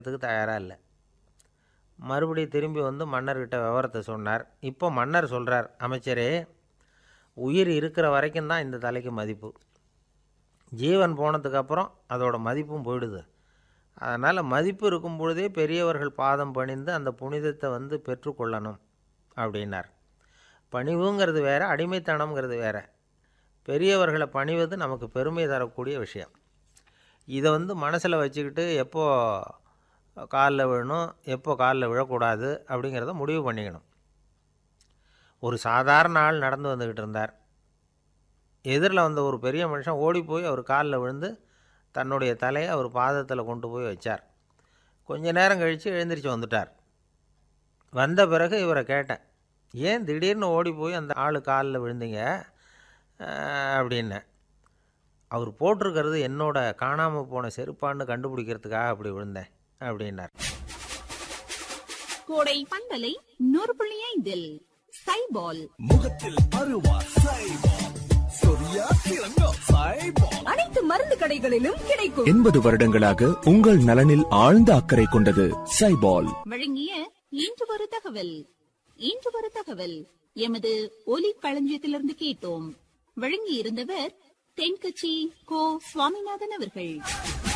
அதுக்கு தயாராக இல்லை மறுபடியும் திரும்பி வந்து மன்னர்கிட்ட விவரத்தை சொன்னார் இப்போ மன்னர் சொல்கிறார் அமைச்சரே உயிர் இருக்கிற வரைக்கும் தான் இந்த தலைக்கு மதிப்பு ஜீவன் போனதுக்கப்புறம் அதோட மதிப்பும் போயிடுது அதனால் மதிப்பு இருக்கும் பொழுதே பெரியவர்கள் பாதம் பணிந்து அந்த புனிதத்தை வந்து பெற்றுக்கொள்ளணும் அப்படின்னார் பணிவுங்கிறது வேற அடிமைத்தனம்ங்கிறது வேற பெரியவர்களை பணிவது நமக்கு பெருமை தரக்கூடிய விஷயம் இதை வந்து மனசில் வச்சுக்கிட்டு எப்போ காலில் விழணும் எப்போ காலில் விழக்கூடாது அப்படிங்கிறத முடிவு பண்ணிக்கணும் ஒரு சாதாரண ஆள் நடந்து வந்துக்கிட்டு இருந்தார் எதிரில் வந்த ஒரு பெரிய மனுஷன் ஓடி போய் அவர் காலில் விழுந்து தன்னுடைய தலையை அவர் பாதத்தில் கொண்டு போய் வச்சார் கொஞ்ச நேரம் கழித்து எழுந்திரிச்சு வந்துட்டார் வந்த பிறகு இவரை கேட்டேன் ஏன் திடீர்னு ஓடி போய் அந்த ஆள் காலில் விழுந்தீங்க அஹ், அப்படின்னேன் அவர் போட்டிருக்கிறது என்னோட காணாமல் போன செருப்பான்னு கண்டுபிடிக்கிறதுக்காக அப்படி விழுந்தேன் அப்படின்னார் கோடை பண்பலை நூறு புள்ளி ஐந்தில் சைபால் முகத்தில் அருவா சைபால் சொரியா சிறங்கோ சைபால் அனைத்து மருந்து கடைகளிலும் கிடைக்கும் எண்பது வருடங்களாக உங்கள் நலனில் ஆழ்ந்த அக்கறை கொண்டது சைபால் வழங்கிய இன்று ஒரு தகவல் இன்று ஒரு தகவல் எமது ஒலி களஞ்சியத்திலிருந்து கேட்டோம் வழங்கி இருந்தவர் தென்கட்சி கோ சுவாமிநாதன் அவர்கள்